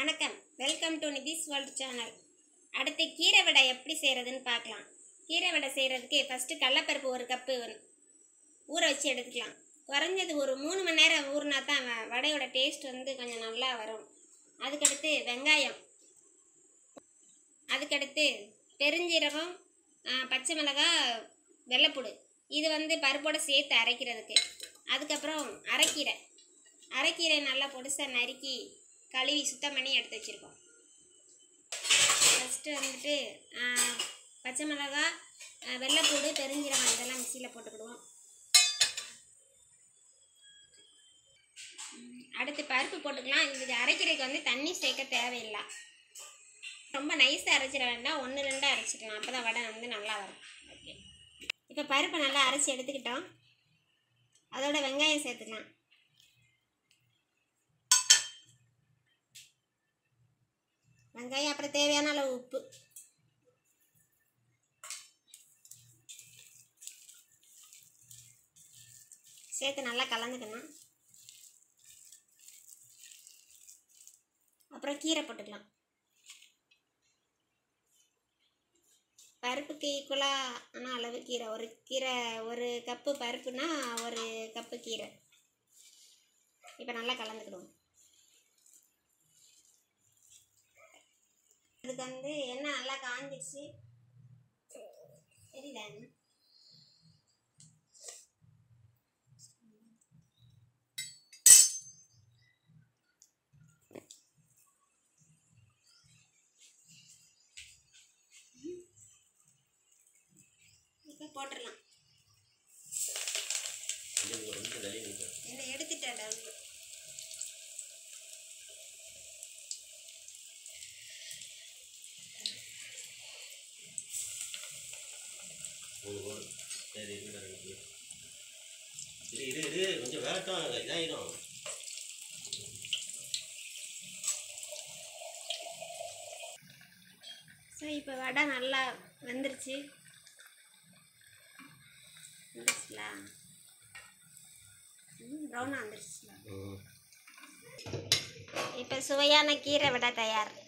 வணக்கம் welcome to Nithi's world channel அடுத்து கீரை வடை எப்படி செய்கிறதுன்னு பார்க்கலாம் கீரை வடை செய்கிறதுக்கு ஃபஸ்ட்டு கடலப்பருப்பு ஒரு கப்பு ஊற வச்சு எடுத்துக்கலாம் குறைஞ்சது ஒரு மூணு மணி நேரம் ஊறினா தான் வ- வடையோட டேஸ்ட் வந்து கொஞ்சம் நல்லா வரும் அதுக்கடுத்து வெங்காயம் அதுக்கடுத்து பெருஞ்சீரகம் ஆ, பச்சை மிளகாய் வெள்ளைப்பூடு இது வந்து பருப்போடு சேர்த்து அரைக்கிறதுக்கு அதுக்கப்புறம் அரைக்கீரை அரைக்கீரை நல்லா பொடிசாக நறுக்கி கழுவி சுத்தம் பண்ணி எடுத்து வச்சுருக்கோம் ஃபஸ்ட்டு வந்துட்டு ஆ, பச்சை மிளகாய் ஆ, வெள்ளைப்பூடு பெருஞ்சீரகம் இதெல்லாம் மிக்சியில் போட்டுக்கிடுவோம் ம், அடுத்து பருப்பு போட்டுக்கலாம் இதுக்கு அரைக்கிறதுக்கு வந்து தண்ணி சேர்க்க தேவையில்லை ரொம்ப நைஸாக அரைச்சிட வேண்டாம் ஒன்று ரெண்டாக அரைச்சிக்கலாம் அப்போ தான் வடை வந்து நல்லா வரும் ஓகே இப்போ பருப்பை நல்லா அரைச்சி எடுத்துக்கிட்டோம் அதோட வெங்காயம் சேர்த்துக்கலாம் வெங்காயம் அப்புறம் தேவையான அளவு உப்பு சேர்த்து நல்லா கலந்துக்கணும் அப்புறம் கீரை போட்டுக்கலாம் பருப்புக்கு ஈக்குவலான அளவு கீரை ஒரு கீரை ஒரு கப்பு பருப்புனா ஒரு கப்பு கீரை இப்போ நல்லா கலந்துக்கிடுவோம் இதுக்கு வந்து எண்ணெய் நல்லா காஞ்சிச்சு தெரியுதா என்ன? இப்போ போட்டுடலாம் இதை எடுத்துட்டேன் சரி இருடா, இரு. இரு இரு இரு கொஞ்சம் வேகட்டும் இதாயிடும் ஸோ இப்போ வடை நல்லா வெந்துருச்சு வந்துருச்சுல ப்ரௌனாக வந்துருச்சுல இப்போ சுவையான கீரை வடை தயார்